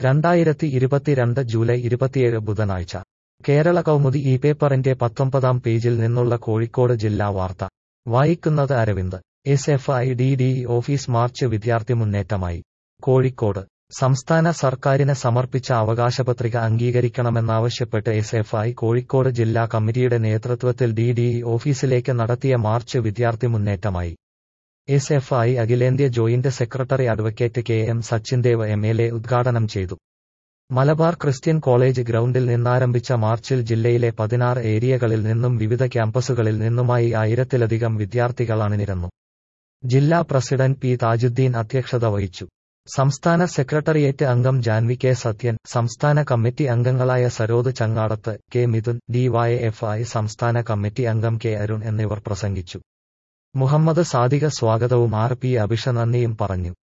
രണ്ടായിരത്തി ഇരുപത്തിരണ്ട് ജൂലൈ ഇരുപത്തിയേഴ് ബുധനാഴ്ച കേരള കൗമുദി ഈ പേപ്പറിന്റെ പത്തൊമ്പതാം പേജിൽ നിന്നുള്ള കോഴിക്കോട് ജില്ലാ വാർത്ത വായിക്കുന്നത് Aravind S F I D D office March വിദ്യാർത്ഥി മുന്നേറ്റമായി കോഴിക്കോട് സംസ്ഥാന സർക്കാരിന് സമർപ്പിച്ച അവകാശപത്രിക അംഗീകരിക്കണമെന്നാവശ്യപ്പെട്ട് എസ് എഫ് ഐ കോഴിക്കോട് ജില്ലാ കമ്മിറ്റിയുടെ നേതൃത്വത്തിൽ ഡി ഡി ഓഫീസിലേക്ക് നടത്തിയ മാർച്ച് വിദ്യാർത്ഥി മുന്നേറ്റമായി എസ് എഫ് ഐ അഖിലേന്ത്യാ joint secretary advocate K M Sachindev M L A ഉദ്ഘാടനം ചെയ്തു മലബാർ ക്രിസ്ത്യൻ കോളേജ് ഗ്രൗണ്ടിൽ നിന്നാരംഭിച്ച മാർച്ചിൽ ജില്ലയിലെ പതിനാറ് ഏരിയകളിൽ നിന്നും വിവിധ ക്യാമ്പസുകളിൽ നിന്നുമായി ആയിരത്തിലധികം വിദ്യാർത്ഥികൾ അണിനിരന്നു ജില്ലാ പ്രസിഡന്റ് പി താജുദ്ദീൻ അധ്യക്ഷത വഹിച്ചു സംസ്ഥാന സെക്രട്ടേറിയറ്റ് അംഗം ജാൻവി കെ സത്യൻ സംസ്ഥാന കമ്മിറ്റി അംഗങ്ങളായ സരോദ് ചങ്ങാടത്ത് കെ മിഥുൻ ഡിവൈഎഫ്ഐ സംസ്ഥാന കമ്മിറ്റി അംഗം കെ അരുൺ എന്നിവർ പ്രസംഗിച്ചു മുഹമ്മദ് സാദിക സ്വാഗതവും ആർ പി അഭിഷ നന്ദിയും പറഞ്ഞു